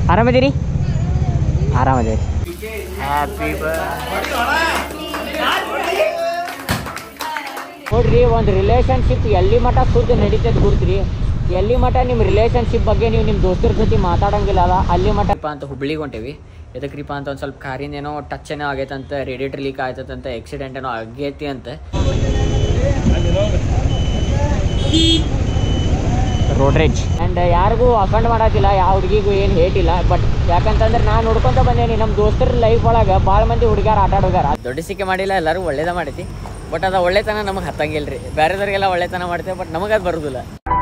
ಆರಾಮದಿರಿ ಆರಾಮದಿರಿ happy ನೋಡ್ರಿ ಒಂದು relationship ಎಲ್ಲಿ ಮಠ ಶುದ್ಧ ನಡೀತದೆ ಗುರ್ತ್ರಿ ಎಲ್ಲಿ ಮಠ ನಿಮ್ಮ ರಿಲೇಶನ್ಶಿಪ್ ಬಗ್ಗೆ ನೀವು ನಿಮ್ಮ ದೋಸ್ತರ ಜೊತೆ ಮಾತಾಡಂಗಿಲ್ಲ ಅಲ್ಲ ಅಲ್ಲಿ ಮಠ ಅಂತ ಹುಬ್ಳಿಗೆ ಹೊಂಟೇವಿ ಎದಕ್ರಿಪ್ಪ ಅಂತ ಒಂದು ಸ್ವಲ್ಪ ಕಾರಿಂದ ಏನೋ ಟಚ್ ಏನೋ ಆಗೈತಂತ ರೇಡಿಯೇಟರ್ ಲೀಕ್ ಆಯ್ತಂತ ಆಕ್ಸಿಡೆಂಟ್ ಏನೋ ಆಗೈತಿ ಅಂತ ರೋಡ್ರೇಜ್ ಆ್ಯಂಡ್ ಯಾರಿಗೂ ಅಫಂಡ್ ಮಾಡೋದಿಲ್ಲ ಯಾವ ಹುಡುಗಿಗೂ ಏನು ಹೇಟಿಲ್ಲ ಬಟ್ ಯಾಕಂತಂದ್ರೆ ನಾನು ನೋಡ್ಕೊಂತ ಬಂದೇನಿ ನಮ್ಮ ದೋಸ್ತರ ಲೈಫ್ ಒಳಗೆ ಭಾಳ ಮಂದಿ ಹುಡುಗಾರ ಆಟ ಆಡೋಗಾರ ದೊಡ್ಡ ಸಿಕ್ಕೆ ಮಾಡಿಲ್ಲ ಎಲ್ಲರೂ ಒಳ್ಳೇದ ಮಾಡೈತಿ ಬಟ್ ಅದು ಒಳ್ಳೆತನ ನಮಗೆ ಹತ್ತಂಗಿಲ್ಲ ರೀ ಬೇರೆದವ್ರಿಗೆಲ್ಲ ಒಳ್ಳೆತನ ಮಾಡ್ತೇವೆ ಬಟ್ ನಮಗೆ ಅದು ಬರೋದಿಲ್ಲ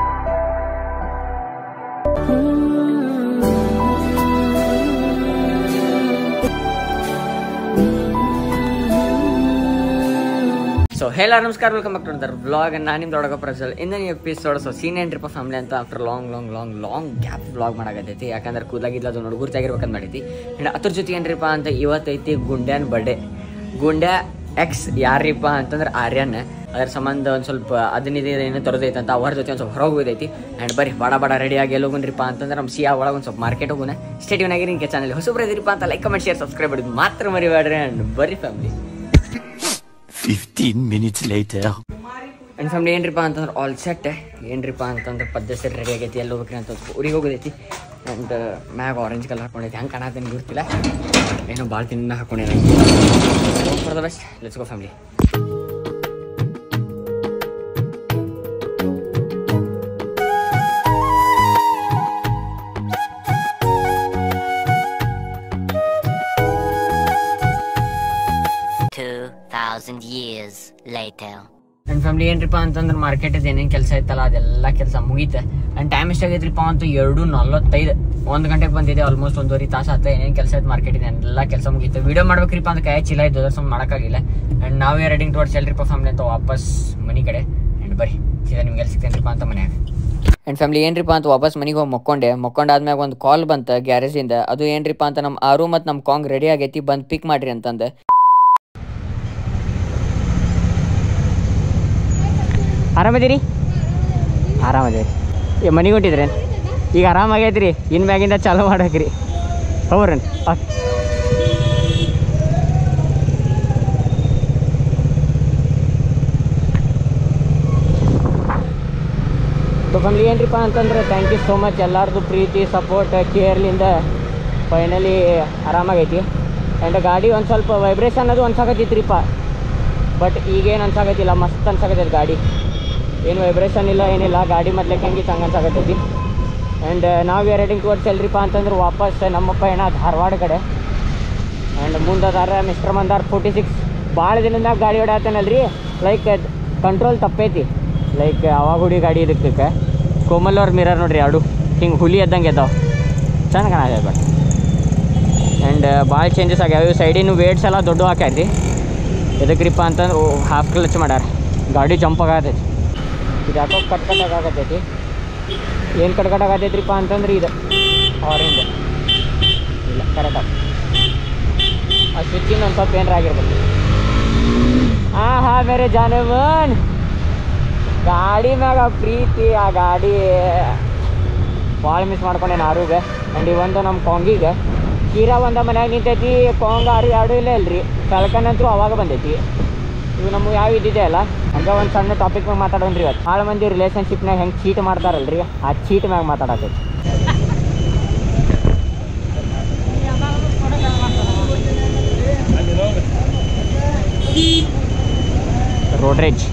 ಸೊ ಹೇಳ ನಮಸ್ಕಾರ ವೆಲ್ಕಮ್ ಬ್ಯಾಕ್ ಟು ವ್ಲಾಗ್ ನಾನು ನಿಮ್ಮ ದೊಡ್ಡ ಪ್ರಜಲ್ ಇಂದಿನ episode so senior trip family ಅಂತ after long long long long gap vlog ಮಾಡಾಕತ್ತೈತಿ ಯಾಕಂದ್ರೆ ಕೂದಾಗಿಲ್ಲ ಅದು ಹುಡುಗರ್ತಾಗಿರ್ಬೇಕಂತ ಮಾಡೈತಿ ಆ್ಯಂಡ್ ಅದ್ರ ಜೊತೆ ಏನ್ರಿಪ್ಪ ಅಂತ ಇವತ್ತೈತಿ ಗುಂಡ್ಯಾನ್ ಬರ್ಡೇ ಗುಂಡ್ಯಾ ಎಕ್ಸ್ ಯಾರಿಪ್ಪ ಅಂತಂದ್ರೆ ಆರ್ಯನ್ ಅದ್ರ ಸಂಬಂಧ ಒಂದು ಸ್ವಲ್ಪ ಅದನ್ನಿದೆ ಏನೋ ತರೋದೈತೆ ಅಂತ ಅವ್ರ ಜೊತೆ ಒಂದು ಸ್ವಲ್ಪ ಹೊರಗೆ ಹೋಗೈತಿ ಆ್ಯಂಡ್ ಬರ್ರಿ ಬಡ ಬಡ ರೆಡಿಯಾಗಿ ಎಲ್ಲಿ ಹೋಗುನ್ರಿಪ್ಪ ಅಂತಂದ್ರೆ ನಮ್ಮ ಸಿಯಾ ಒಳಗೆ ಒಂದು ಸ್ವಲ್ಪ ಮಾರ್ಕೆಟ್ ಹೋಗೋಣ ಸ್ಟೇಡಿಯಂ ಆಗಿರಿ ನಿಮಗೆ ಚಾನಲ್ ಹೊಸಬ್ರು ಇದಿರಪ್ಪ ಅಂತ ಲೈಕ್ ಕಮೆಂಟ್ ಶೇರ್ ಸಬ್ಸ್ಕ್ರೈಬ್ ಮಾಡಿದ್ದು ಮಾತ್ರ ಮರಿಬೇಡ್ರಿ ಆ್ಯಂಡ್ ಬರ್ರಿ family 15 minutes later. And family ಏನ್ರಿಪ್ಪ ಅಂತಂದ್ರೆ ಆಲ್ ಸೆಟ್ ಏನ್ರಿಪ್ಪ ಅಂತಂದ್ರೆ ಪದ್ಧ ಸರಿ ರೆಡಿ ಆಗೈತಿ ಎಲ್ಲಿ ಹೋಗ್ಬೇಕ್ರಿ ಅಂತ ಊರಿಗೆ ಹೋಗೋದೈತಿ ಆ್ಯಂಡ್ ಮ್ಯಾಗ ಆರೆಂಜ್ ಕಲರ್ ಹಾಕೊಂಡೈತಿ ಹೆಂಗೆ ಕಾಣತೀನಿ ಗೊತ್ತಿಲ್ಲ ಏನೋ ಭಾಳ ತಿನ್ನ ಹಾಕೊಂಡೇನೆ for the best let's go family Two thousand years later. ನನ್ನ ಫ್ಯಾಮಿಲಿ ಏನ್ರಿಪ್ಪ ಅಂತಂದ್ರೆ ಮಾರ್ಕೆಟ್ ಏನೇನು ಕೆಲಸ ಇತ್ತಲ್ಲ ಅದೆಲ್ಲ ಕೆಲಸ ಮುಗೀತೆ ಆ್ಯಂಡ್ ಟೈಮ್ ಎಷ್ಟಾಗೈತ್ರಿಪ್ಪ ಅಂತ ಎರಡು ನಲ್ವತ್ತೈದು ಒಂದು ಗಂಟೆಗೆ ಬಂದಿದೆ ಆಲ್ಮೋಸ್ಟ್ ಒಂದೂವರೆ ತಾಸು ಆತ ಏನೇನು ಕೆಲಸ ಐತೆ ಮಾರ್ಕೆಟ್ ಇದೆ ಎಲ್ಲ ಕೆಲಸ ಮುಗೀತು ವಿಡಿಯೋ ಮಾಡ್ಬೇಕ್ರಿಪ್ಪ ಅಂತ ಕೈ ಚೀಲ ಇದ್ದು ಅದ್ರ ಸ್ವಲ್ಪ ಮಾಡೋಕ್ಕಾಗಿಲ್ಲ ಆ್ಯಂಡ್ ನಾವೇ ರೆಡಿಂಗ್ ಟುವರ್ಡ್ಸ್ ಎಲ್ರಿಪ್ಪ ಫ್ಯಾಮಿಲಿ ಅಂತ ವಾಪಸ್ ಮನೆ ಕಡೆ ಆ್ಯಂಡ್ ಬರ್ರಿ ಸೀದಾ ನಿಮ್ಗೆ ಎಲ್ಲಿ ಸಿಗ್ತೇನ್ರಿಪ್ಪ ಅಂತ ಮನ್ಯಾಗ ಆ್ಯಂಡ್ ಫ್ಯಾಮಿಲಿ ಏನ್ರಿಪ್ಪ ಅಂತ ವಾಪಸ್ ಮನೆಗೆ ಹೋಗಿ ಮಕ್ಕೊಂಡೆ ಮಕ್ಕೊಂಡಾದ್ಮ್ಯಾಗ ಒಂದು ಕಾಲ್ ಬಂತ ಗ್ಯಾರೇಜಿಂದ ಅದು ಏನ್ರಿಪ್ಪ ಅಂತ ನಮ್ಮ ಆರು ಮತ್ತು ನಮ್ಮ ಕಾಂಗ್ ರೆಡಿ ಆಗೈತಿ ಬಂದು ಪಿಕ್ ಮಾಡ್ರಿ ಅಂತಂದೆ ಆರಾಮದಿರಿ ಆರಾಮದಿರಿ ಏ ಮನೆಗೆ ಹೊಂಟಿದ್ರೇನು ಈಗ ಆರಾಮಾಗೈತ್ರಿ ಇನ್ನು ಮ್ಯಾಗಿಂದ ಚಾಲು ಮಾಡಕ್ರಿ ಹೌರನ್ ಸೊ ಫ್ಯಾಮಿಲಿ ಏನ್ರಿಪ್ಪ ಅಂತಂದ್ರೆ ಥ್ಯಾಂಕ್ ಯು ಸೋ ಮಚ್ ಎಲ್ಲರದು ಪ್ರೀತಿ ಸಪೋರ್ಟ್ ಕೇರ್ಲಿಂದ ಫೈನಲಿ ಆರಾಮಾಗೈತಿ ಆ್ಯಂಡ್ ಗಾಡಿ ಒಂದು ಸ್ವಲ್ಪ ವೈಬ್ರೇಷನ್ ಅದು ಅನ್ಸಾಕತ್ತಿತ್ರಿಪ್ಪ ಬಟ್ ಈಗೇನು ಅನ್ಸಾಕತ್ತಿಲ್ಲ ಮಸ್ತ್ ಅನ್ಸಾಕತ್ತೈತಿ ಗಾಡಿ ಏನು ವೈಬ್ರೇಷನ್ ಇಲ್ಲ ಏನಿಲ್ಲ ಗಾಡಿ ಮೊದ್ಲಕ್ಕೆ ಹೆಂಗೆ ಹಂಗೆ ಅನ್ಸಾಕತ್ತೈತಿ ಆ್ಯಂಡ್ ನಾವು ರೈಡಿಂಗ್ ಟುವರ್ಡ್ಸ್ ಎಲ್ರಿಪ್ಪ ಅಂತಂದ್ರೆ ವಾಪಸ್ ನಮ್ಮ ಪಯಣ ಧಾರವಾಡ ಕಡೆ ಆ್ಯಂಡ್ ಮುಂದದಾರ ಮಿಸ್ಟರ್ ಮಂದಾರ್ ಫೋರ್ಟಿ ಸಿಕ್ಸ್ ಭಾಳ ದಿನದಾಗ ಗಾಡಿ ಹೊಡ್ಯಾತನಲ್ರಿ ಲೈಕ್ ಕಂಟ್ರೋಲ್ ತಪ್ಪೈತಿ ಲೈಕ್ ಅವಾಗ ಹುಡಿ ಗಾಡಿ ಇದಕ್ಕೆ ಕೋಮಲ್ ಅವ್ರ ಮಿರರ್ ನೋಡ್ರಿ ಎರಡು ಹಿಂಗೆ ಹುಲಿ ಎದ್ದಂಗೆ ಎದ್ದಾವ ಚೆಂದ ಕಾಣತ್ತೆ ಬಟ್ ಆ್ಯಂಡ್ ಭಾಳ ಚೇಂಜಸ್ ಆಗ್ಯಾವ ಇವು ಸೈಡಿನ ವೇಟ್ಸ್ ಎಲ್ಲ ದೊಡ್ಡ ಹಾಕ್ಯಾರಿ ಎದಕ್ರಿಪ್ಪ ಅಂತಂದ್ರೆ ಹಾಫ್ ಕ್ಲಚ್ ಮಾಡ್ಯಾರ ಗಾಡಿ ಜಂಪ್ ಆಗತೈತಿ ಇದು ಯಾಕೋ ಕಟ್ ಕಟ್ ಆಗತೈತಿ ಏನು ಕಟ್ ಕಟ್ ಆಗತೈತ್ರಿಪ್ಪ ಅಂತಂದ್ರೆ ಇದು ಅವರಿಂದ ಇಲ್ಲ ಕರೆಕ್ಟ್ ಆಗ ಆ ಸ್ವಿಚ್ಚಿಂದ ಒಂದು ಸ್ವಲ್ಪ ಏನಾರ ಆಗಿರ್ಬೇಕು ಹಾಂ ಹಾಂ ಬೇರೆ ಜಾನವನ್ ಗಾಡಿ ಮ್ಯಾಗ ಪ್ರೀತಿ ಆ ಗಾಡಿ ಭಾಳ ಮಿಸ್ ಮಾಡ್ಕೊಂಡೇನು ಆರುಗೆ ಆ್ಯಂಡ್ ಇವೊಂದು ನಮ್ಮ ಕಾಂಗಿಗೆ ಕೀರಾ ಒಂದ ಮನ್ಯಾಗ ನಿಂತೈತಿ ಕಾಂಗ್ ಆರು ಎರಡು ಇಲ್ಲ ಅಲ್ರಿ ಕಳ್ಕನಂತೂ ಅವಾಗ ಬಂದೈತಿ ಇವು ನಮ್ಮ ಯಾವ ಇದ್ದಿದೆ ಅಲ್ಲ ಹಂಗೆ ಒಂದು ಸಣ್ಣ ಟಾಪಿಕ್ ಮ್ಯಾಗ ಮಾತಾಡೋಣ್ರಿ ಇವತ್ತು ಭಾಳ ಮಂದಿ ರಿಲೇಷನ್ಶಿಪ್ನಾಗ ಹೆಂಗೆ ಚೀಟ್ ಮಾಡ್ತಾರಲ್ರಿ ಆ ಚೀಟ್ ಮ್ಯಾಗ ಮಾತಾಡತೈತಿ ರೋಡ್ರೇಜ್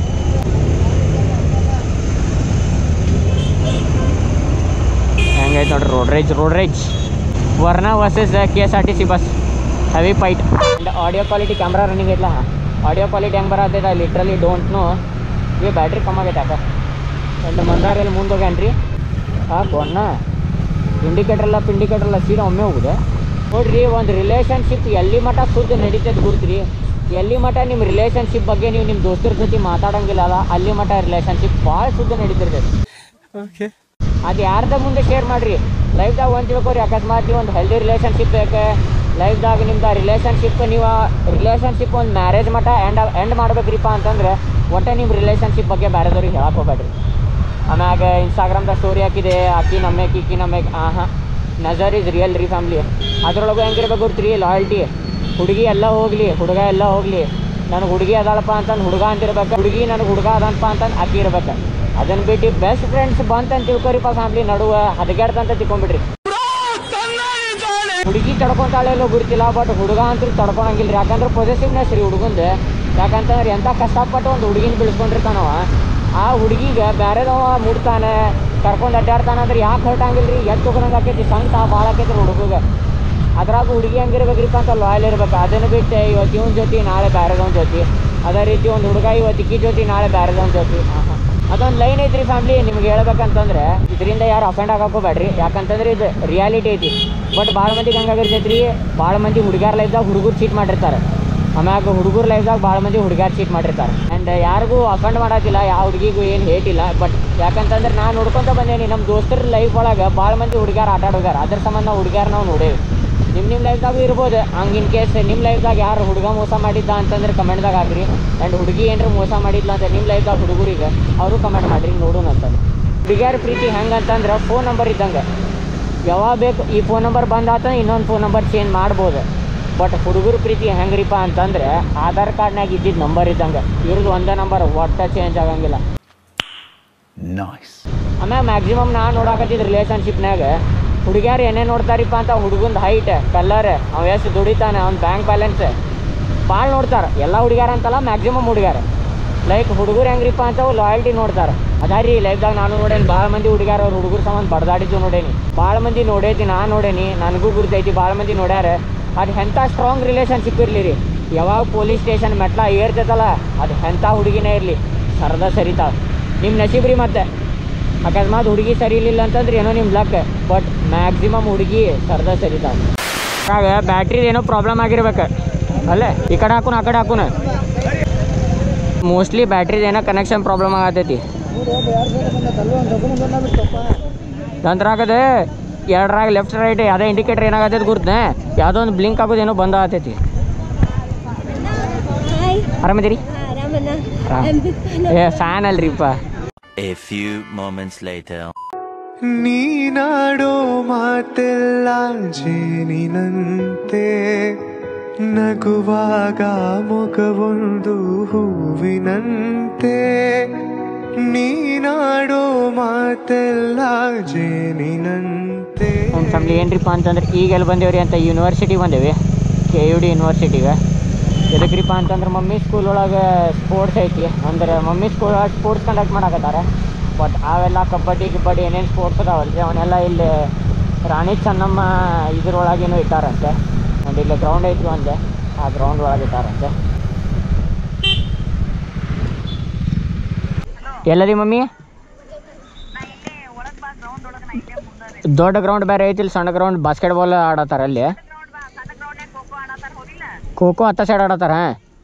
ಹೆಂಗೈತೆ ನೋಡ್ರಿ road rage road rage Varna versus K S R T C bus heavy fight and audio quality camera running ಐತಲ್ಲ ಆಡಿಯೋ ಕ್ವಾಲಿಟಿ ಹೆಂಗೆ ಬರತ್ತೈತೆ ಲಿಟ್ರಲಿ ಡೋಂಟ್ ನೋ ಇವು ಬ್ಯಾಟ್ರಿ ಕಮ್ಮಿ ಆಗೈತೆ ಯಾಕೆ ಆ್ಯಂಡ್ ಮಂದಾರಲ್ಲಿ ಮುಂದೆ ಹೋಗ್ಯಾನ್ರಿ ಹಾಂ ಕೊನ್ನ ಇಂಡಿಕೇಟರ್ ಎಲ್ಲ ಪಿಂಡಿಕೇಟರ್ ಎಲ್ಲ ಸೀದಾ ಒಮ್ಮೆ ಹೋಗುದೆ ನೋಡ್ರಿ ಒಂದು ರಿಲೇಷನ್ಶಿಪ್ ಎಲ್ಲಿ ಮಠ ಶುದ್ಧ ನಡೀತದೆ ಗುರುತ್ರಿ ಎಲ್ಲಿ ಮಠ ನಿಮ್ಮ ರಿಲೇಷನ್ಶಿಪ್ ಬಗ್ಗೆ ನೀವು ನಿಮ್ಮ ದೋಸ್ತರ ಜೊತೆ ಮಾತಾಡಂಗಿಲ್ಲ ಅಲ್ಲ ಅಲ್ಲಿ ಮಠ ರಿಲೇಷನ್ಶಿಪ್ ಭಾಳ ಶುದ್ಧ ನಡೀತಿರ್ತೈತೆ ಅದು ಯಾರ್ದ ಮುಂದೆ ಶೇರ್ ಮಾಡ್ರಿ ಲೈಫ್ದಾಗ ಒಂದು ತಿಳ್ಕೊರಿ ಅಕಸ್ಮಾತ್ ನೀವು ಒಂದು ಹೆಲ್ದಿ ರಿಲೇಷನ್ಶಿಪ್ ಬೇಕು ಲೈಫ್ದಾಗ ನಿಮ್ದು ರಿಲೇಷನ್ಶಿಪ್ ನೀವು ರಿಲೇಷನ್ಶಿಪ್ ಒಂದು ಮ್ಯಾರೇಜ್ ಮಟ್ಟ ಎಂಡ್ ಎಂಡ್ ಮಾಡ್ಬೇಕ್ರಿಪ್ಪ ಅಂತಂದ್ರೆ ಒಟ್ಟೆ ನಿಮ್ಮ ರಿಲೇಷನ್ಶಿಪ್ ಬಗ್ಗೆ ಬೇರೆದವ್ರಿಗೆ ಹೇಳಕ್ಕೆ ಹೋಗ್ಬೇಡ್ರಿ ಆಮ್ಯಾಗ ಇನ್ಸ್ಟಾಗ್ರಾಮ್ದಾಗ ಸ್ಟೋರಿ ಹಾಕಿದೆ ಆಕಿ ನಮ್ಮೇಕ್ ಈಕಿ ನಮ್ಮೇಕ್ ಹಾಂ ಹಾಂ ನಜರ್ ಇಸ್ ರಿಯಲ್ ರೀ ಫ್ಯಾಮ್ಲಿ ಅದ್ರೊಳಗೂ ಹೆಂಗಿರ್ಬೇಕು ಗೊತ್ತ್ರಿ ಲಾಯಲ್ಟಿ ಹುಡುಗಿ ಎಲ್ಲ ಹೋಗ್ಲಿ ಹುಡುಗ ಎಲ್ಲ ಹೋಗ್ಲಿ ನನಗೆ ಹುಡುಗಿ ಅದಾಳಪ್ಪ ಅಂತಂದು ಹುಡುಗ ಅಂತಿರ್ಬೇಕು ಹುಡುಗಿ ನನಗೆ ಹುಡುಗ ಅದಂಪ ಅಂತಂದು ಅಕ್ಕಿ ಇರ್ಬೇಕು ಅದನ್ನ ಬಿಟ್ಟು ಬೆಸ್ಟ್ ಫ್ರೆಂಡ್ಸ್ ಬಂತಂತ ತಿಳ್ಕೊರಿಪ್ಪ ಫ್ಯಾಮ್ಲಿ ನಡುವೆ ಹದಗೆಡ್ದಂತ ತಿಳ್ಕೊಂಬಿಡ್ರಿ ಹುಡುಗಿ ತಡ್ಕೊಂತಾಳೆಲ್ಲೋ ಗುರ್ತಿಲ್ಲ ಬಟ್ ಹುಡುಗ ಅಂತೂ ತಡ್ಕೊಳಂಗಿಲ್ಲ ಯಾಕಂದ್ರೆ ಪೊಸೆಸಿವ್ನೆಸ್ ರೀ ಹುಡುಗಂದು ಯಾಕಂತಂದ್ರೆ ಎಂಥ ಕಷ್ಟಪಟ್ಟು ಒಂದು ಹುಡುಗಿನ ಬೆಳೆಸ್ಕೊಂಡಿರ್ತಾನವ ಆ ಹುಡುಗಿಗೆ ಬೇರೆದವ ಮುಡ್ತಾನೆ ಕರ್ಕೊಂಡು ಅಡ್ಡಾಡ್ತಾನೆ ಅಂದ್ರೆ ಯಾಕೆ ಹರ್ಟ್ ಆಗಿಲ್ಲ ರೀ ಎದ್ದು ತಗೊಂಡಂಗೆ ಆಕೈತಿ ಸಂಕಟ ಭಾಳ ಆಕೈತಿ ಹುಡುಗಗೆ ಅದ್ರಾಗ ಹುಡುಗಿ ಹೆಂಗಿರ್ಬೇಕ್ರಿಪ್ಪ ಅಂತ ಲಾಯಲ್ ಇರ್ಬೇಕು ಅದನ್ನು ಬಿಟ್ಟು ಇವತ್ತು ಇವನ್ ಜೊತೆ ನಾಳೆ ಬೇರೆದವನ ಜೊತೆ ಅದೇ ರೀತಿ ಒಂದು ಹುಡುಗ ಇವತ್ತು ಇಕ್ಕಿ ಜೊತೆ ನಾಳೆ ಬೇರೆದವನ ಜೊತೆ ಅದೊಂದು ಲೈನ್ ಐತ್ರಿ ಫ್ಯಾಮ್ಲಿ ನಿಮ್ಗೆ ಹೇಳ್ಬೇಕಂತಂದ್ರೆ ಇದರಿಂದ ಯಾರು ಅಫೆಂಡ್ ಆಗೋಬೇಡ್ರಿ ಯಾಕಂತಂದ್ರೆ ಇದು ರಿಯಾಲಿಟಿ ಐತಿ ಬಟ್ ಭಾಳ ಮಂದಿಗೆ ಹಂಗಾಗಿರ್ತೈತ್ರಿ ಭಾಳ ಮಂದಿ ಹುಡುಗ್ಯಾರ ಲೈಫ್ದಾಗ ಹುಡುಗರು ಚೀಟ್ ಮಾಡಿರ್ತಾರೆ ಆಮ್ಯಾಗ ಹುಡುಗರ ಲೈಫ್ದಾಗ ಭಾಳ ಮಂದಿ ಹುಡುಗ್ಯಾರ ಚೀಟ್ ಮಾಡಿರ್ತಾರೆ ಆ್ಯಂಡ್ ಯಾರಿಗೂ ಅಫೆಂಡ್ ಮಾಡೋದಿಲ್ಲ ಯಾವ ಹುಡುಗಿಗೂ ಏನು ಹೇಟಿಲ್ಲ ಬಟ್ ಯಾಕಂತಂದ್ರೆ ನಾನು ನೋಡ್ಕೊಂತ ಬಂದೇನಿ ನಮ್ಮ ದೋಸ್ತರ ಲೈಫ್ ಒಳಗೆ ಭಾಳ ಮಂದಿ ಹುಡುಗ್ಯಾರ ಆಟ ಆಡೋಗ್ಯಾರ ಅದ್ರ ಸಂಬಂಧ ನಾವು ಹುಡುಗ್ಯಾರ ನಾವು ನೋಡೇವಿ ನಿಮ್ಮ ನಿಮ್ಮ ಲೈಫ್ದಾಗೂ ಇರ್ಬೋದು ಹಂಗೆ ಇನ್ ಕೇಸ್ ನಿಮ್ಮ ಲೈಫ್ದಾಗ ಯಾರು ಹುಡುಗ ಮೋಸ ಮಾಡಿದ್ದ ಅಂತಂದ್ರೆ ಕಮೆಂಟ್ದಾಗ ಹಾಕ್ರಿ ಆ್ಯಂಡ್ ಹುಡುಗಿ ಏನ್ರ ಮೋಸ ಮಾಡಿದ್ಲ ಅಂತ ನಿಮ್ಮ ಲೈಫ್ದಾಗ ಹುಡುಗರಿಗೆ ಅವರು ಕಮೆಂಟ್ ಮಾಡಿರಿ ನೋಡೋಣ ಅಂತಂದು ಹುಡುಗಿಯರ ಪ್ರೀತಿ ಹೆಂಗೆ ಅಂತಂದ್ರೆ ಫೋನ್ ನಂಬರ್ ಇದ್ದಂಗೆ ಯಾವಾಗ ಬೇಕು ಈ ಫೋನ್ ನಂಬರ್ ಬಂದಾತ ಇನ್ನೊಂದು ಫೋನ್ ನಂಬರ್ ಚೇಂಜ್ ಮಾಡ್ಬೋದು ಬಟ್ ಹುಡುಗರ ಪ್ರೀತಿ ಹೆಂಗ್ರಿಪ್ಪ ಅಂತಂದ್ರೆ ಆಧಾರ್ ಕಾರ್ಡ್ನಾಗ ಇದ್ದಿದ್ದು ನಂಬರ್ ಇದ್ದಂಗೆ ಇವ್ರದ್ದು ಒಂದೇ ನಂಬರ್ ಒಟ್ಟ ಚೇಂಜ್ ಆಗಂಗಿಲ್ಲ Nice. ಆಮೇಲೆ ಮ್ಯಾಕ್ಸಿಮಮ್ ನಾ ನೋಡಾಕತ್ತಿದ್ದು ರಿಲೇಷನ್ಶಿಪ್ನಾಗ ಹುಡುಗ್ಯಾರು ಏನೇ ನೋಡ್ತಾರಿಪ್ಪ ಅಂತ ಹುಡುಗಂದು ಹೈಟ್ ಕಲರ್ ಅವ ಎಷ್ಟು ದುಡಿತಾನೆ ಅವ್ನ ಬ್ಯಾಂಕ್ ಬ್ಯಾಲೆನ್ಸ್ ಭಾಳ ನೋಡ್ತಾರೆ ಎಲ್ಲ ಹುಡುಗ್ಯಾರ ಅಂತಲ್ಲ ಮ್ಯಾಕ್ಸಿಮಮ್ ಹುಡುಗ್ಯಾರ ಲೈಕ್ ಹುಡುಗರು ಹೆಂಗ್ರಿಪ್ಪ ಅಂತ ಲಾಯಲ್ಟಿ ನೋಡ್ತಾರೆ ಅದಾರಿ ಲೈಫ್ದಾಗ ನಾನು ನೋಡೇನಿ ಭಾಳ ಮಂದಿ ಹುಡುಗ್ಯಾರ ಅವ್ರ ಹುಡುಗರ ಸಂಬಂಧ ಬಡ್ದಾಡಿದ್ದು ನೋಡೇನಿ ಭಾಳ ಮಂದಿ ನೋಡೈತಿ ನಾನು ನೋಡೇನಿ ನನಗೂ ಗುರ್ತೈತಿ ಭಾಳ ಮಂದಿ ನೋಡ್ಯಾರ ಅದು ಎಂಥ ಸ್ಟ್ರಾಂಗ್ ರಿಲೇಷನ್ಶಿಪ್ ಇರಲಿ ರೀ ಯಾವಾಗ ಪೊಲೀಸ್ ಸ್ಟೇಷನ್ ಮೆಟ್ಲ ಏರ್ತೈತಲ್ಲ ಅದು ಎಂಥ ಹುಡುಗಿನೇ ಇರಲಿ ಸರದ ಸರಿತಾಳ ನಿಮ್ಮ ನಸೀಬ್ ರೀ ಮತ್ತೆ ಅಕಸ್ಮಾತ್ ಹುಡುಗಿ ಸರಿ ಇರಲಿಲ್ಲ ಅಂತಂದ್ರೆ ಏನೋ ನಿಮ್ಮ ಲಕ್ ಬಟ್ ಮ್ಯಾಕ್ಸಿಮಮ್ ಹುಡುಗಿ ಸರ್ದ ಸರಿತಾವ ಆಗ ಬ್ಯಾಟ್ರಿದು ಏನೋ ಪ್ರಾಬ್ಲಮ್ ಆಗಿರ್ಬೇಕು ಅಲ್ಲೇ ಈ ಕಡೆ ಹಾಕುನ ಆ ಕಡೆ ಹಾಕುನ ಮೋಸ್ಟ್ಲಿ ಬ್ಯಾಟ್ರಿದು ಏನೋ ಕನೆಕ್ಷನ್ ಪ್ರಾಬ್ಲಮ್ ಆಗತೈತಿ ನಂತರ ಎರಡರಾಗ ಲೆಫ್ಟ್ ರೈಟ್ ಯಾವುದೇ ಇಂಡಿಕೇಟರ್ ಏನಾಗತ್ತೈತಿ ಗುರ್ತನೆ ಯಾವುದೋ ಒಂದು ಬ್ಲಿಂಕ್ ಆಗೋದೇನೋ ಬಂದ ಆಗತೈತಿ ಹಾಯ್ ಆರಾಮದಿರಿ ಆರಾಮಣ್ಣ ಆರಾಮ್. I'm big fan of- ಏ ಫ್ಯಾನ್ ಅಲ್ರಿಪ್ಪ A few moments later. ನೀನಾಡೋ ಮಾತೆಲ್ಲ ಜೇನಿನಂತೆ ನಗುವಾಗ ಮೊಗವೊಂದು ಹೂವಿನಂತೆ ನೀನಾಡೋ ಮಾತೆಲ್ಲ ಜೇನಿನಂತೆ ನಮ್ಮ ಫ್ಯಾಮ್ಲಿ ಏನ್ರಿಪ್ಪ ಅಂತಂದ್ರೆ ಈಗ ಎಲ್ಲಿ ಬಂದೇವ್ರಿ ಅಂತ ಯೂನಿವರ್ಸಿಟಿ ಬಂದೇವಿ ಕೆ ಯು ಡಿ ಯೂನಿವರ್ಸಿಟಿಗೆ ಎದಕ್ರಿಪ್ಪ ಅಂತಂದ್ರೆ ಮಮ್ಮಿ ಸ್ಕೂಲ್ ಒಳಗೆ ಸ್ಪೋರ್ಟ್ಸ್ ಐತಿ ಅಂದ್ರೆ ಮಮ್ಮಿ ಸ್ಕೂಲ್ ಒಳಗೆ ಸ್ಪೋರ್ಟ್ಸ್ ಕಂಡಕ್ಟ್ ಮಾಡಕತ್ತಾರೆ ಬಟ್ ಅವೆಲ್ಲ ಕಬಡ್ಡಿ ಗಿಬ್ಬಡ್ಡಿ ಏನೇನು ಸ್ಪೋರ್ಟ್ಸ್ ಅದಾವಲ್ರಿ ಅವನ್ನೆಲ್ಲ ಇಲ್ಲಿ ರಾಣಿ ಚೆನ್ನಮ್ಮ ಇದ್ರೊಳಗೇನು ಇಟ್ಟಾರಂತೆ ಒಂದು ಇಲ್ಲಿ ಗ್ರೌಂಡ್ ಐತಿ ಒಂದು ಆ ಗ್ರೌಂಡ್ ಒಳಗೆ ಇಟ್ಟಾರಂತೆ ಎಲ್ಲದಿ ಮಮ್ಮಿ ದೊಡ್ಡ ಗ್ರೌಂಡ್ ಬೇರೆ ಐತಿ ಇಲ್ಲಿ ಸಣ್ಣ ಗ್ರೌಂಡ್ ಬಾಸ್ಕೆಟ್ಬಾಲ್ ಆಡತ್ತಾರ ಅಲ್ಲಿ ಖೋಖೋ ಹತ್ತ ಸೈಡ್ ಆಡತ್ತಾರ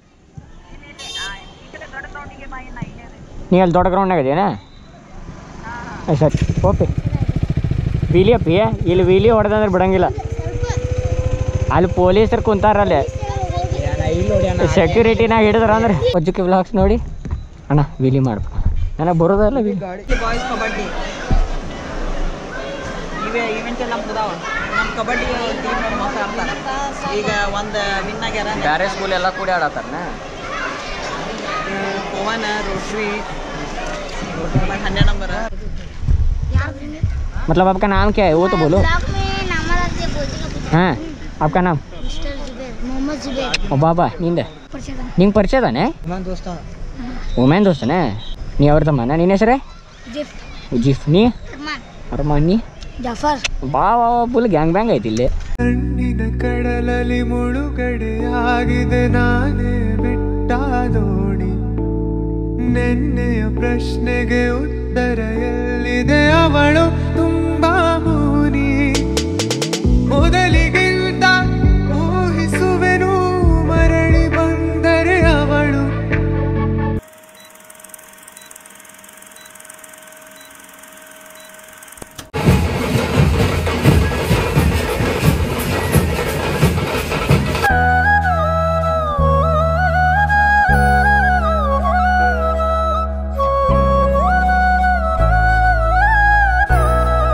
ನೀ ಅಲ್ಲಿ ದೊಡ್ಡ ಗ್ರೌಂಡ್ನಾಗ ಇದೆಯಾ ಸರಿ ಓಕೆ ವೀಲಿ ಅಪ್ಪಿ ಇಲ್ಲಿ ವೀಲಿ ಹೊಡೆದಂದ್ರೆ ಬಿಡಂಗಿಲ್ಲ ಅಲ್ಲಿ ಪೊಲೀಸರು ಕುಂತಾರಲ್ಲಿ ಸೆಕ್ಯೂರಿಟಿನಾಗ ಹಿಡಿದ್ರ ಅಂದ್ರೆ ಒಜ್ಜಕ್ಕೆ ಬ್ಲಾಗ್ಸ್ ನೋಡಿ ಅಣ್ಣ ವೀಲಿ ಮಾಡ್ಬೇಕು ನನಗೆ ಬರೋದಲ್ಲ ವೀಲಿ ಬಾಯ್ಸ್ ಕಬಡ್ಡಿ ಇವೇ ಇವೆಂಟ್ ಎಲ್ಲ ಮುಗ್ದಾವ ನಮ್ಮ ಕಬಡ್ಡಿ ಟೀಮ್ ಮಸ್ತ್ ಆಡ್ತಾರೆ ಈಗ ಒಂದು ವಿನ್ ಆಗ್ಯಾರ ಬೇರೆ ಸ್ಕೂಲ್ ಎಲ್ಲ ಕೂಡಿ ಆಡತ್ತಾರನ ಪವನ್ ರೋಶ್ವಿ ಆಮೇಲೆ ಹನ್ನೆರಡು ನಂಬರ್ मतलब आपका नाम क्या है वो तो बोलो ब्लॉग में नाम आते बोलते का हाँ आपका नाम मिस्टर जुबेर मोहम्मद जुबेर ಓ ಬಾಬಾ ನಿಂದೆ ಪರಿಚಯ ನಿಂಗೆ ಪರಿಚಯ ಅದಾನೆ ನನ್ನ ದೋಸ್ತ ಒಮ್ಯಾನ್ ದೋಸ್ತನೇ ನೀ ಅವ್ರ ತಮ್ಮನ ನಿನ್ನ ಹೆಸರೇ ಜಿಫ್ ಜಿಫ್ ನೀ ಅರ್ಮಾನ್ ಅರ್ಮಾನ್ ನೀ ಜಾಫರ್ ಬಾ ಬಾ ಫುಲ್ ಗ್ಯಾಂಗ್ ಬ್ಯಾಂಗ್ ಐತಿ ಇಲ್ಲಿ ಕಣ್ಣಿನ ಕಡಲಲ್ಲಿ ಮುಳುಗಡೆಯಾಗಿದೆ ನಾನೇ ಬಿಟ್ಟ ದೋಣಿ ನೆನ್ನೆಯ ಪ್ರಶ್ನೆಗೆ ಉತ್ತರ ಎಲ್ಲಿದೆ ಅವಳು ತುಂಬಾ ಮೂನಿ ಮೊದಲಿಗಿಂತ ಊಹಿಸುವೆನು ಮರಳಿ ಬಂದರೆ ಅವಳು ಆ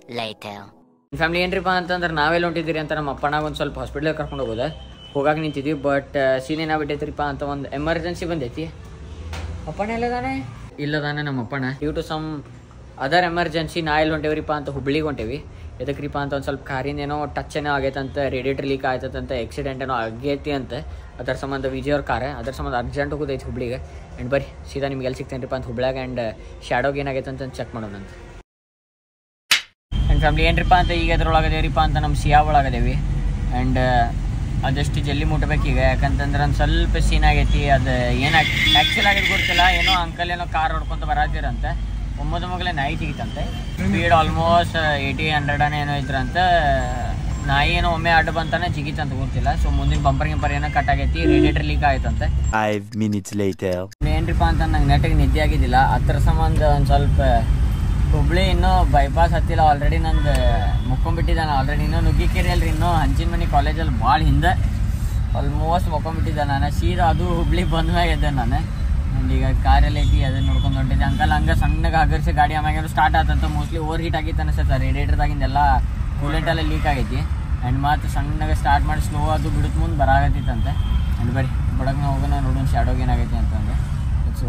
later. ಫ್ಯಾಮಿಲಿ ಏನ್ರಿಪ್ಪ ಅಂತಂದ್ರೆ ನಾವೆಲ್ಲ ಹೊಂಟಿದ್ದೀರಿ ಅಂತ ನಮ್ಮ ಅಪ್ಪನಾಗ ಒಂದು ಸ್ವಲ್ಪ ಹಾಸ್ಪಿಟ್ಲಿಗೆ ಕರ್ಕೊಂಡು ಹೋಗೋದ ಹೋಗಾಕ ನಿಂತಿದ್ವಿ ಬಟ್ ಸೀನ್ ಏನಾಗ್ಬಿಟ್ಟೈತ್ರಿಪ್ಪ ಅಂತ ಒಂದು ಎಮರ್ಜೆನ್ಸಿ ಬಂದೈತಿ ಅಪ್ಪನ ಎಲ್ಲದಾನೆ ಇಲ್ಲದಾನೆ ನಮ್ಮ ಅಪ್ಪನ due to some other emergency ನಾ ಎಲ್ಲಿ ಹೊಂಟೇವ್ರಿಪ್ಪ ಅಂತ ಹುಬ್ಳಿಗೆ ಹೊಂಟೇವಿ ಎದಕ್ರಿಪ್ಪ ಅಂತ ಒಂದು ಸ್ವಲ್ಪ ಕಾರಿಂದ ಏನೋ ಟಚ್ ಏನೋ ಆಗೈತಂತ ರೇಡಿಯೇಟರ್ ಲೀಕ್ ಆಯ್ತಂತ ಆಕ್ಸಿಡೆಂಟ್ ಏನೋ ಆಗೈತಿ ಅಂತ ಅದರ ಸಂಬಂಧ ವಿಜಯ್ ಅವ್ರ ಕಾರ ಅದ್ರ ಸಂಬಂಧ ಅರ್ಜೆಂಟ್ ಹೋಗೋದೈತಿ ಹುಬ್ಳಿಗೆ ಆ್ಯಂಡ್ ಬರ್ರಿ ಸೀದಾ ನಿಮ್ಗೆ ಎಲ್ಲಿ ಸಿಗ್ತೇನ್ರಿಪ್ಪ ಅಂತ ಹುಬ್ಳ್ಯಾಗ ಆ್ಯಂಡ್ ಶ್ಯಾಡೋಗೆ ಏನಾಗೈತೆ ಅಂತ ಚೆಕ್ ಮಾಡೋಣ ಅಂತ ಆ್ಯಂಡ್ ಫ್ಯಾಮ್ಲಿ ಏನ್ರಿಪ್ಪ ಅಂತ ಈಗ ಅದ್ರೊಳಗದೇವ್ರಿಪ್ಪ ಅಂತ ನಮ್ಮ ಸಿಯಾ ಒಳಗದೇವಿ ಆ್ಯಂಡ್ ಅದಷ್ಟು ಜಲ್ದಿ ಮುಟ್ಬೇಕು ಈಗ ಯಾಕಂತಂದ್ರೆ ಒಂದು ಸ್ವಲ್ಪ ಸೀನ್ ಆಗೈತಿ ಅದು ಏನು ಆ್ಯಕ್ಚುಲ್ ಆಗಿದ್ದು ಗೊತ್ತಿಲ್ಲ ಏನೋ ಅಂಕಲ್ ಏನೋ ಕಾರ್ ಹೊಡ್ಕೊಂತ ಬರತ್ತಿರಂತೆ ಒಮ್ಮದ ಮಗಲೇ ನಾಯಿ ಸಿಗಿತಂತೆ ಸ್ಪೀಡ್ ಆಲ್ಮೋಸ್ಟ್ ಏಯ್ಟಿ ಹಂಡ್ರೆಡನೇ ಏನೋ ಇದ್ರಂತೆ ನಾಯಿ ಏನೋ ಒಮ್ಮೆ ಅಡ್ಡ ಬಂತಾನೆ ಜಿಗಿತಂತ ಗೊತ್ತಿಲ್ಲ ಸೊ ಮುಂದಿನ ಬಂಪರ್ ಗಿಂಪರ್ ಏನೋ ಕಟ್ ಆಗೈತಿ ರೇಡಿಯೇಟರ್ ಲೀಕ್ ಆಯ್ತಂತೆ Five minutes later. ಏನ್ರಿಪ್ಪ ಅಂತ ನಂಗೆ ನೆಟ್ಟಿಗೆ ನಿದ್ದೆ ಆಗಿದ್ದಿಲ್ಲ ಅದ್ರ ಸಂಬಂಧ ಒಂದು ಸ್ವಲ್ಪ ಹುಬ್ಳಿ ಇನ್ನೂ ಬೈಪಾಸ್ ಹತ್ತಿಲ್ಲ ಆಲ್ರೆಡಿ ನಂದು ಮುಕ್ಕೊಂಬಿಟ್ಟಿದ್ದಾನೆ ಆಲ್ರೆಡಿ ಇನ್ನೂ ನುಗ್ಗಿಕೆರೆ ಅಲ್ರಿ ಇನ್ನೂ ಹಂಚಿನ ಮನೆ ಕಾಲೇಜಲ್ಲಿ ಭಾಳ ಹಿಂದೆ ಆಲ್ಮೋಸ್ಟ್ ಮುಕ್ಕೊಂಬಿಟ್ಟಿದ್ದೆ ನಾನು ಸೀದಾ ಅದು ಹುಬ್ಳಿ ಬಂದ ಮ್ಯಾಗ ಇದ್ದೆ ನಾನು ಆ್ಯಂಡ್ ಈಗ ಕಾರಲ್ಲಿ ಐತಿ ಅದನ್ನ ನೋಡ್ಕೊಂಡು ಹೊಂಟಿದ್ದೆ ಅಂಕಲ್ ಹಂಗೆ ಸಣ್ಣಗೆ ಹಗರ್ಸಿ ಗಾಡಿ ಆಮ್ಯಾಗ ಸ್ಟಾರ್ಟ್ ಆತಂತ ಮೋಸ್ಟ್ಲಿ ಓವರ್ ಹೀಟ್ ಆಗಿತ್ತು ಅನಿಸುತ್ತೆ ರೇಡಿಯೇಟರ್ದಾಗಿಂದೆಲ್ಲ ಕೂಲೆಂಟ್ ಎಲ್ಲ ಲೀಕ್ ಆಗೈತಿ ಆ್ಯಂಡ್ ಮತ್ತೆ ಸಣ್ಣಗೆ ಸ್ಟಾರ್ಟ್ ಮಾಡಿ ಸ್ಲೋ ಅದು ಬಿಡುತ್ತ ಮುಂದೆ ಬರಾಗತ್ತಿತ್ತಂತೆ ಆ್ಯಂಡ್ ಬರೀ ಬಡಗ್ನ ಹೋಗೋಣ ನೋಡೋಣ ಶಾಡೋಗೆ ಏನಾಗೈತಿ ಅಂತಂದು ಸೊ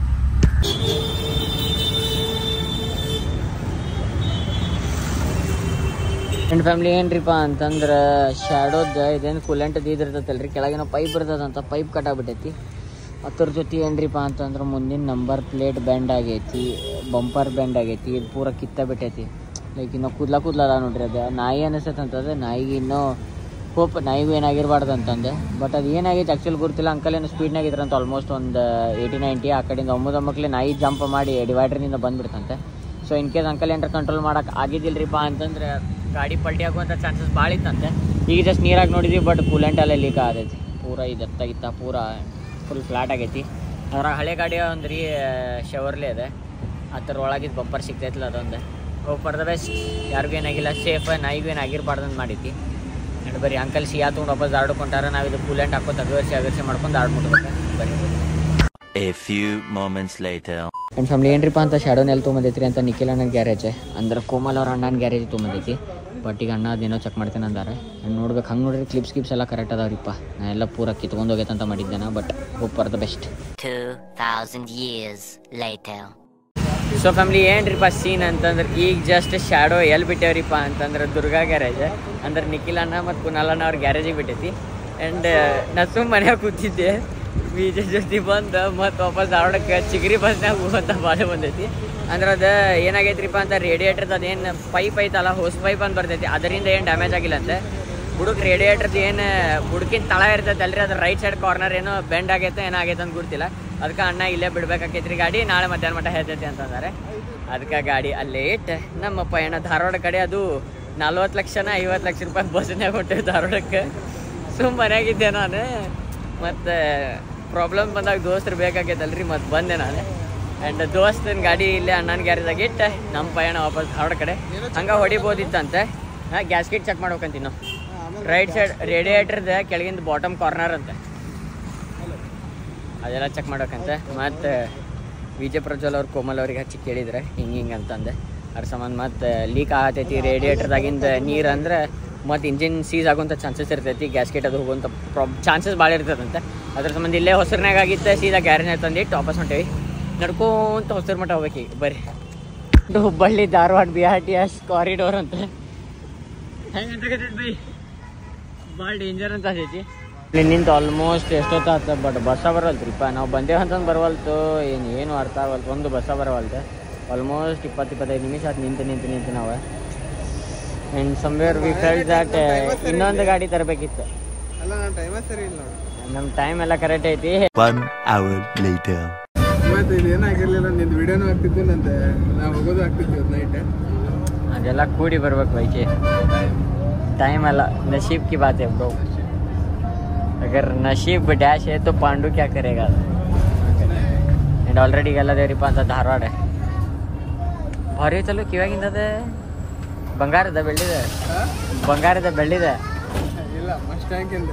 ಫ್ರೆಂಡ್ ಫ್ಯಾಮ್ಲಿ ಏನ್ರಿಪ್ಪ ಅಂತಂದ್ರೆ ಶ್ಯಾಡೋದ ಇದೇನು ಕೂಲೆಂಟದ ಇದಿರ್ತೈತಲ್ರಿ ಕೆಳಗೇನೋ ಪೈಪ್ ಇರ್ತದಂತ ಪೈಪ್ ಕಟ್ಟಾಗ್ಬಿಟ್ಟೈತಿ ಅದ್ರ ಜೊತೆ ಏನ್ರಿಪ್ಪ ಅಂತಂದ್ರೆ ಮುಂದಿನ ನಂಬರ್ ಪ್ಲೇಟ್ ಬೆಂಡ್ ಆಗೈತಿ ಬಂಪರ್ ಬೆಂಡ್ ಆಗೈತಿ ಇದು ಪೂರ ಕಿತ್ತ ಬಿಟ್ಟೈತಿ ಲೈಕ್ ಇನ್ನೂ ಕೂದ್ಲ ಕೂದ್ಲದ ನೋಡ್ರಿ ಅದು ನಾಯಿ ಅನಿಸ್ತೈತೆ ಅಂತಂದ್ರೆ ನಾಯಿಗೆ ಇನ್ನೂ ಹೋಪ್ ನಾಯಿಗೂ ಏನಾಗಿರ್ಬಾರ್ದು ಅಂತಂದೆ ಬಟ್ ಅದು ಏನಾಗೈತೆ ಆ್ಯಕ್ಚುಲಿ ಗೊತ್ತಿಲ್ಲ ಅಂಕಲ್ ಏನು ಸ್ಪೀಡ್ನಾಗ ಇದ್ರಂತ ಆಲ್ಮೋಸ್ಟ್ ಒಂದು ಏಯ್ಟಿ ನೈಂಟಿ ಆ ಕಡೆಯಿಂದ ಒಂಬತ್ತು ಮಕ್ಳು ನಾಯಿ ಜಂಪ್ ಮಾಡಿ ಡಿವೈಡ್ರಿಂದ ಬಂದ್ಬಿಡ್ತಂತೆ ಸೊ ಇನ್ ಕೇಸ್ ಅಂಕಲ್ ಏನಾರ ಕಂಟ್ರೋಲ್ ಮಾಡಕ್ಕೆ ಆಗಿದ್ದಿಲ್ರಿಪ್ಪ ಅಂತಂದ್ರೆ ಗಾಡಿ ಪಲ್ಟಿ ಆಗುವಂಥ ಚಾನ್ಸಸ್ ಭಾಳ ಇತ್ತಂತೆ ಈಗ ಜಸ್ಟ್ ನೀರಾಗಿ ನೋಡಿದ್ವಿ ಬಟ್ ಕೂಲೆಂಟ್ ಎಲ್ಲ ಲೀಕ್ ಆಗೈತಿ ಪೂರ ಇದತ್ತಾಗಿತ್ತ ಪೂರ ಫುಲ್ ಫ್ಲಾಟ್ ಆಗೈತಿ ಅದ್ರಾಗ ಹಳೆ ಗಾಡಿ ಒಂದು ರೀ ಶವರ್ಲೆ ಇದೆ ಅದ್ರ ಒಳಗಿದ್ದು ಬಂಪರ್ ಸಿಗ್ತೈತಿಲ್ಲ ಅದೊಂದು ಹೋಪ್ ಫಾರ್ ದ ಬೆಸ್ಟ್ ಯಾರಿಗೂ ಏನಾಗಿಲ್ಲ ಸೇಫ್ ನಾಯಿಗೂ ಏನಾಗಿರ್ಬಾರ್ದು ಅಂತ ಮಾಡಿದ್ವಿ ಆ್ಯಂಡ್ ಬರೀ ಅಂಕಲ್ ಸಿಯಾ ತೊಗೊಂಡು ವಾಪಸ್ ಆಡ್ಕೊಂಟಾರ ನಾವು ಇದು ಕೂಲೆಂಟ್ ಹಾಕೋತ ಅಗರ್ಸಿ ಅಗರ್ಸಿ ಮಾಡ್ಕೊಂಡು ಆಡ್ಬಿಡ್ಬೇಕು ಬರೀ A few moments later. ನಮ್ಮ ಫ್ಯಾಮ್ಲಿ ಏನ್ರಿಪ್ಪ ಅಂತ ಶಾಡೋನ್ ಎಲ್ಲಿ ತೊಗೊಂಬಂದೈತ್ರಿ ಅಂತ ನಿಖಿಲ್ ಅಣ್ಣನ ಗ್ಯಾರೇಜ್ ಅಂದ್ರೆ ಕೋಮಲ್ ಅವ್ರ ಅಣ್ಣನ ಗ್ಯಾರೇಜ್ ತೊಗೊಂಬಂದೈತಿ ಬಟ್ ಈಗ ಅಣ್ಣ ಅದೇನೋ ಚೆಕ್ ಮಾಡ್ತೇನೆ ಅಂದಾರೆ And ನೋಡ್ಬೇಕು ಹಂಗೆ ನೋಡ್ರಿ ಕ್ಲಿಪ್ಸ್ ಗಿಪ್ಸ್ ಎಲ್ಲ ಕರೆಕ್ಟ್ ಅದಾವ್ರಿಪ್ಪ ನಾ ಎಲ್ಲ ಪೂರ ಕಿತ್ಕೊಂಡು ಹೋಗೈತೆ ಅಂತ ಮಾಡಿದ್ದೇನೆ but hope for the best 2,000 years later. So family ಏನ್ರಿಪ್ಪ ಸೀನ್ ಅಂತಂದ್ರೆ ಈಗ ಜಸ್ಟ್ ಶಾಡೋ ಎಲ್ಲಿ ಬಿಟ್ಟೇವ್ರಿಪ್ಪ ಅಂತಂದ್ರೆ ದುರ್ಗಾ ಗ್ಯಾರೇಜ್ ಅಂದ್ರೆ ನಿಖಿಲ್ ಅಣ್ಣ ಮತ್ತು ಕುನಾಲ್ ಅಣ್ಣ ಅವ್ರ ಗ್ಯಾರೇಜಿಗೆ ಬಿಟ್ಟೈತಿ ಆ್ಯಂಡ್ ನಾ ಸುಮ್ಮ ಮನ್ಯಾಗ ಕೂತಿದ್ದೆ ವಿಜಯ್ ಜೊತೆ ಬಂದು ಮತ್ತು ವಾಪಸ್ ಧಾರವಾಡಕ್ಕೆ ಚಿಗರಿ ಬಸ್ನಾಗ ಹೋಗೋಂಥ ಭಾಳ ಬಂದೈತಿ ಅಂದ್ರೆ ಅದು ಏನಾಗೈತ್ರಿಪ್ಪ ಅಂತ ರೇಡಿಯೇಟರ್ದು ಅದೇನು ಪೈಪ್ ಐತಲ್ಲ ಹೋಸ್ ಪೈಪ್ ಅಂತ ಬರ್ತೈತಿ ಅದರಿಂದ ಏನು ಡ್ಯಾಮೇಜ್ ಆಗಿಲ್ಲ ಅಂತೆ ಬುಡಕ್ ರೇಡಿಯೇಟರ್ದು ಏನು ಬುಡಕಿನ ತಳ ಇರ್ತೈತೆ ಅಲ್ರಿ ಅದ್ರ ರೈಟ್ ಸೈಡ್ ಕಾರ್ನರ್ ಏನೋ ಬೆಂಡ್ ಆಗೈತೆ ಏನಾಗೈತೆ ಅಂತ ಗೊತ್ತಿಲ್ಲ ಅದಕ್ಕೆ ಅಣ್ಣ ಇಲ್ಲೇ ಬಿಡ್ಬೇಕಾಕೈತ್ರಿ ಗಾಡಿ ನಾಳೆ ಮಧ್ಯಾಹ್ನ ಮಟ್ಟ ಹೇಳ್ತೈತಿ ಅಂತಂದಾರೆ ಅದಕ್ಕೆ ಗಾಡಿ ಅಲ್ಲೇ ಇಟ್ಟು ನಮ್ಮ ಪಯಣ ಧಾರವಾಡ ಕಡೆ ಅದು ನಲ್ವತ್ತು ಲಕ್ಷನ ಐವತ್ತು ಲಕ್ಷ ರೂಪಾಯಿ ಬಸ್ನಾಗ ಹೊಂಟೇವಿ ಧಾರವಾಡಕ್ಕೆ ಸುಮ್ಮ ಮನ್ಯಾಗಿದ್ದೆ ನಾನು ಮತ್ತು ಪ್ರಾಬ್ಲಮ್ ಬಂದಾಗ ದೋಸ್ತರು ಬೇಕಾಗೈತಲ್ರಿ ಮತ್ತು ಬಂದೆ ನಾನು ಆ್ಯಂಡ್ ದೋಸ್ತನ ಗಾಡಿ ಇಲ್ಲೇ ಅಣ್ಣನ ಗ್ಯಾರೇಜಾಗ ಇಟ್ಟು ನಮ್ಮ ಪಯಣ ವಾಪಸ್ ಧಾರವಾಡ ಕಡೆ ಹಂಗೆ ಹೊಡಿಬೋದಿತ್ತಂತೆ ಹಾಂ ಗ್ಯಾಸ್ಕೆಟ್ ಚೆಕ್ ಮಾಡ್ಬೇಕಂತ ನಾವು ರೈಟ್ ಸೈಡ್ ರೇಡಿಯೇಟರ್ದ ಕೆಳಗಿಂದ ಬಾಟಮ್ ಕಾರ್ನರ್ ಅಂತ ಅದೆಲ್ಲ ಚೆಕ್ ಮಾಡ್ಬೇಕಂತ ಮತ್ತು ವಿಜಯ ಪ್ರಜ್ವಲ್ ಅವ್ರು ಕೋಮಲ್ ಅವ್ರಿಗೆ ಹಚ್ಚಿ ಕೇಳಿದ್ರೆ ಹಿಂಗೆ ಹಿಂಗೆ ಅಂತಂದೆ ಅದ್ರ ಸಂಬಂಧ ಮತ್ತು ಲೀಕ್ ಆಗತೈತಿ ರೇಡಿಯೇಟರ್ದಾಗಿಂದ ನೀರು ಅಂದ್ರೆ ಮತ್ತು ಇಂಜಿನ್ ಸೀಸ್ ಆಗುವಂಥ ಚಾನ್ಸಸ್ ಇರ್ತೈತಿ ಗ್ಯಾಸ್ಕೆಟ್ ಅದು ಹೋಗುವಂಥ ಪ್ರಾಬ್ ಚಾನ್ಸಸ್ ಭಾಳ ಇರ್ತದಂತೆ ಅದ್ರ ಸಂಬಂಧ ಇಲ್ಲೇ ಹೊಸರ್ನಾಗ ಆಗಿತ್ತು ಸೀದಾ ಗ್ಯಾರೇಜ್ನಾಗ ತಂದಿಟ್ಟು ವಾಪಸ್ ಹೊಂಟೇವಿ ನಡ್ಕೊಂತ ಹೊಸರ್ ಮಟ್ಟ ಹೋಗ್ಬೇಕು ಈಗ ಬರ್ರಿ ಇದು Hubballi Dharwad B R T S corridor ಅಂತ ಹೆಂಗೆ ಬೈ ಭಾಳ ಡೇಂಜರ್ ಅಂತ ಅದೈತಿ ನಿಂತ ಆಲ್ಮೋಸ್ಟ್ ಎಷ್ಟೊತ್ತಾತ ಬಟ್ ಬಸ್ಸ ಬರವಲ್ತ್ರಿಪ್ಪ ನಾವು ಬಂದೇವು ಅಂತಂದು ಬರವಲ್ತು ಏನು ಏನು ಅರ್ಥ ಆಗವಲ್ತು ಒಂದು ಬಸ್ಸ ಬರವಲ್ತು ಆಲ್ಮೋಸ್ಟ್ ಇಪ್ಪತ್ತು ಇಪ್ಪತ್ತೈದು ನಿಮಿಷ ಆಯ್ತು ನಿಂತು ನಿಂತು ನಿಂತು ನಾವು and somewhere we felt that ಇನ್ನೊಂದು ಗಾಡಿ ತರಬೇಕಿತ್ತು ಅಲ್ಲ ನಾನು ಟೈಮ ಸರಿ ಇಲ್ಲ ನೋಡಿ ನಮ್ಮ ಟೈಮ್ ಎಲ್ಲ ಕರೆಕ್ಟ್ ಐತಿ One hour later. ಮತ್ತೆ ಇಲ್ಲಿ ಏನಾಗಿರ್ಲಿಲ್ಲ ನಿಂದು ವಿಡಿಯೋನು ಆಗ್ತಿತ್ತು ನಂದು ನಾವು ಹೋಗೋದು ಆಗ್ತಿತ್ತು ನೈಟ್ ಅದೆಲ್ಲ ಕೂಡಿ ಬರ್ಬೇಕು ಬೈಕೆ टाइम अला नसीब की बात है ब्रो अगर नसीब डैश है तो पांडु क्या करेगा ಆ್ಯಂಡ್ ಆಲ್ರೆಡಿ ಗೆಲ್ಲದೇವ್ರಿಪ್ಪ ಅಂತ ಧಾರವಾಡ ಭಾರಿ ಚಲೋ ಕಿವಾಗಿಂದ ಅದ ಬಂಗಾರದ ಬೆಳ್ಳಿದೆ ಬಂಗಾರದ ಬೆಳ್ಳಿದೆ ಇಲ್ಲ ಮಸ್ಟ್ ಟ್ಯಾಂಕಿಂದ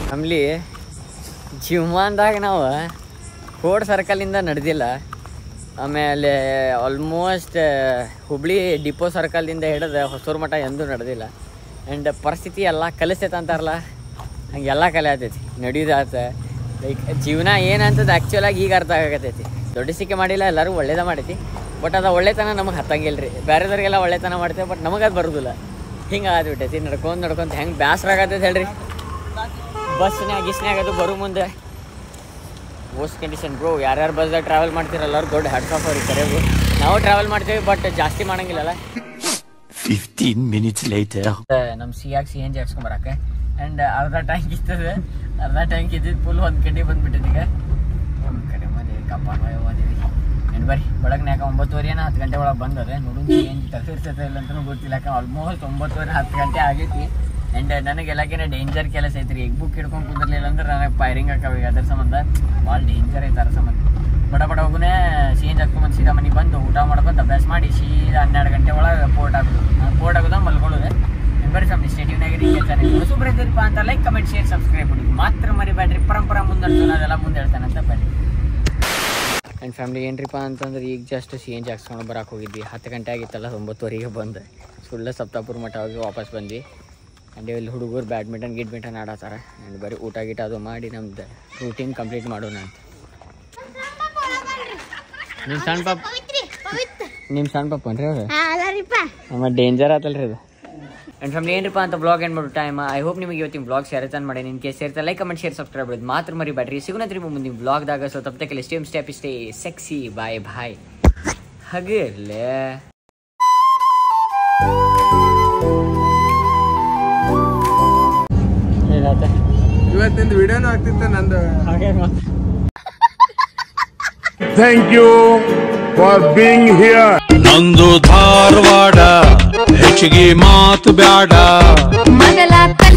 ನಮ್ಮಲ್ಲಿ ಜೀವಮಾನದಾಗ ನಾವು ಕೋಡ್ ಸರ್ಕಲಿಂದ ನಡೆದಿಲ್ಲ ಆಮೇಲೆ ಆಲ್ಮೋಸ್ಟ್ ಹುಬ್ಳಿ ಡಿಪೋ ಸರ್ಕಲ್ದಿಂದ ಹಿಡಿದು ಹೊಸೂರು ಮಠ ಎಂದೂ ನಡೆದಿಲ್ಲ ಆ್ಯಂಡ್ ಪರಿಸ್ಥಿತಿ ಎಲ್ಲ ಕಲಿಸ್ತೈತೆ ಅಂತಾರಲ್ಲ ಹಂಗೆಲ್ಲ ಕಲೆ ಆಗ್ತೈತಿ ನಡೆಯೋದಾತ ಲೈಕ್ ಜೀವನ ಏನಂತದ್ದು ಆ್ಯಕ್ಚುಲಾಗಿ ಈಗ ಅರ್ಥ ಆಗತೈತಿ ದೊಡ್ಡ ಸಿಕ್ಕೆ ಮಾಡಿಲ್ಲ ಎಲ್ಲರೂ ಒಳ್ಳೇದ ಮಾಡೈತಿ ಬಟ್ ಅದು ಒಳ್ಳೆತನ ನಮಗೆ ಹತ್ತಂಗಿಲ್ಲ ರೀ ಬೇರೆದವ್ರಿಗೆಲ್ಲ ಒಳ್ಳೆತನ ಮಾಡ್ತೇವೆ ಬಟ್ ನಮಗೆ ಅದು ಬರೋದಿಲ್ಲ ಹಿಂಗೆ ಆಗ್ಬಿಟ್ಟೈತಿ ನಡ್ಕೊಂಡು ನಡ್ಕೊಂತ ಹೆಂಗೆ ಬೇಸರ ಆಗತೈತಿ ಹೇಳ್ರಿ ಬಸ್ನ್ಯಾಗ ಗಿಸ್ನ್ಯಾಗ ಅದು ಬರೋ ಮುಂದೆ ವರ್ಸ್ ಕಂಡೀಷನ್ ಬ್ರೋ ಯಾರ್ಯಾರು ಬಸ್ದಾಗ ಟ್ರಾವೆಲ್ ಮಾಡ್ತೀರ ಎಲ್ಲರೂ ದೊಡ್ಡ ಹೆಡ್ಸ್ ಆಫ್ ಅವ್ರಿಗೆ ಕರೆಯೋದು ನಾವು ಟ್ರಾವೆಲ್ ಮಾಡ್ತೀವಿ ಬಟ್ ಜಾಸ್ತಿ ಮಾಡಂಗಿಲ್ಲಲ್ಲ 15 minutes later. ನಮ್ಮ ಸಿಯಾಗ ಸಿ ಎನ್ ಜಿ ಹಾಕ್ಸ್ಕೊಂಬರಕ್ಕೆ ಆ್ಯಂಡ್ ಅರ್ಧ ಟ್ಯಾಂಕ್ ಇರ್ತದೆ ಅರ್ಧ ಟ್ಯಾಂಕ್ ಇದ್ದಿದ್ದು ಫುಲ್ ಒಂದು ಕಡೆ ಬಂದ್ಬಿಟ್ಟಿದೆ ಈಗ ನಮ್ಮ ಕಡೆ ಮನೆ ಕಪ್ಪ ಓದಿವಿ ಏನು ಬರ್ರಿ ಬೆಳಗ್ನಾಗ ಒಂಬತ್ತುವರೆ ಏನೋ ಹತ್ತು ಗಂಟೆ ಒಳಗೆ ಬಂದದೆ ನೋಡು ಸಿ ಎನ್ ಜಿ ತೆಗ್ದಿರ್ತೈತೆ ಇಲ್ಲ ಅಂತಲೂ ಗೊತ್ತಿಲ್ಲ ಯಾಕಂದ್ರೆ ಆಲ್ಮೋಸ್ಟ್ ಒಂಬತ್ತುವರೆ ಹತ್ತು ಗಂಟೆ ಆಗೈತಿ ಆ್ಯಂಡ್ ನನಗೆಲ್ಲಕಿನ ಡೇಂಜರ್ ಕೆಲಸ ಐತ್ರಿ ಎಗ್ ಬುಕ್ ಹಿಡ್ಕೊಂಡು ಕುಂದಿರ್ಲಿಲ್ಲ ಅಂದ್ರೆ ನನಗೆ ಫೈರಿಂಗ್ ಹಾಕವ ಈಗ ಅದ್ರ ಸಂಬಂಧ ಭಾಳ ಡೇಂಜರ್ ಐತೆ ಅದ್ರ ಸಂಬಂಧ ಬಡ ಬಡ ಹೋಗುನೇ ಸಿ ಎನ್ ಜಿ ಹಾಕ್ಕೊಂಬಂದು ಸೀದಾ ಮನೆಗೆ ಬಂದು ಊಟ ಮಾಡ್ಕೊಂಡು ಅಭ್ಯಾಸ ಮಾಡಿ ಸೀದಾ ಹನ್ನೆರಡು ಗಂಟೆ ಒಳಗೆ ಪೋರ್ಟ್ ಆಗೋದು ಪೋರ್ಟ್ ಆಗೋದ ಮಲ್ಕೊಳ್ಳೋದೆ ಬರೀ ಸಮ್ ಸ್ಟೇಡಿಯಮ್ನಾಗ ಈಗ ಚಾನಲ್ ಹೊಸಬ್ರು ಇದ್ದೀರಪ್ಪ ಅಂತ ಲೈಕ್ ಕಮೆಂಟ್ ಶೇರ್ ಸಬ್ಸ್ಕ್ರೈಬ್ ಮಾಡಿ ಮಾತ್ರ ಮರಿಬೇಡ್ರಿ ಪರಂಪರಾ ಮುಂದಡ್ಸೋಣ ಅದೆಲ್ಲ ಮುಂದೆ ಹೇಳ್ತಾನಂತ ಬರ್ರಿ ಆ್ಯಂಡ್ ಫ್ಯಾಮಿಲಿ ಏನ್ರಿಪ್ಪ ಅಂತಂದ್ರೆ ಈಗ ಜಸ್ಟ್ ಸಿ ಎನ್ ಜಿ ಹಾಕ್ಸ್ಕೊಂಡು ಬರಕ್ಕೆ ಹೋಗಿದ್ವಿ ಹತ್ತು ಗಂಟೆ ಆಗಿತ್ತಲ್ಲ ಒಂಬತ್ತುವರೆಗೆ ಬಂದು ಸುಳ್ಳ ಸಪ್ತಾಪುರ ಮಠ ಹೋಗಿ ವಾಪಸ್ ಬಂದ್ವಿ ಆ್ಯಂಡ್ ಇಲ್ಲಿ ಹುಡುಗರು ಬ್ಯಾಡ್ಮಿಂಟನ್ ಗಿಡ್ಮಿಂಟನ್ ಆಡತ್ತಾರ ಆ್ಯಂಡ್ ಬರೀ ಊಟ ಗೀಟ ಅದು ಮಾಡಿ ನಮ್ದು ರೂಟೀನ್ ಕಂಪ್ಲೀಟ್ ಮಾಡೋಣ ಅಂತ ನಿಮ್ಮ ಸಣ್ಣ ಪಾಪ ಪವಿತ್ರಿ ಪವಿತ್ರ ನಿಮ್ಮ ಸಣ್ಣ ಪಾಪ ಅನ್ರಿ ಅವ್ರು ಹಾ ಅದಾರಿಪ್ಪ ಆಮೇಲೆ ಡೇಂಜರ್ ಆತಲ್ರಿ ಅದು ಆ್ಯಂಡ್ ಫ್ಯಾಮಿಲಿ ಏನ್ರಿಪ್ಪ ಅಂತ ಬ್ಲಾಗ್ ಏನು ಮಾಡೋ ಟೈಮ್ ಐ ಹೋಪ್ ನಿಮಗೆ ಇವತ್ತಿನ ಬ್ಲಾಗ್ ಸೇರ್ತಾನೆ ಮಾಡಿ ನಿನ್ ಕೇಸ್ ಸೇರ್ತಾ ಲೈಕ್ ಕಮೆಂಟ್ ಶೇರ್ ಸಬ್ಸ್ಕ್ರೈಬ್ ಮಾಡೋದು ಮಾತ್ರ ಮರಿ ಬ್ಯಾಟ್ರಿ ಸಿಗುನತ್ರಿ ಮುಂದಿನ ಬ್ಲಾಗ್ದಾಗ ಸೊ ತಪ್ಪತಕ್ಕೆ ಸ್ಟೇಮ್ step stay sexy bye bye ಹಗಿರ್ಲೆ ಏನಾತ ಇವತ್ತಿಂದ ವಿಡಿಯೋನು ಆಗ್ತಿತ್ತು ನಂದು ಹಾಗೆ ಮತ್ತೆ Thank you for being here. ನಂದು ಧಾರವಾಡ ಹೆಚ್ಚಿಗೆ ಮಾತು ಬ್ಯಾಡ ಮಗಲ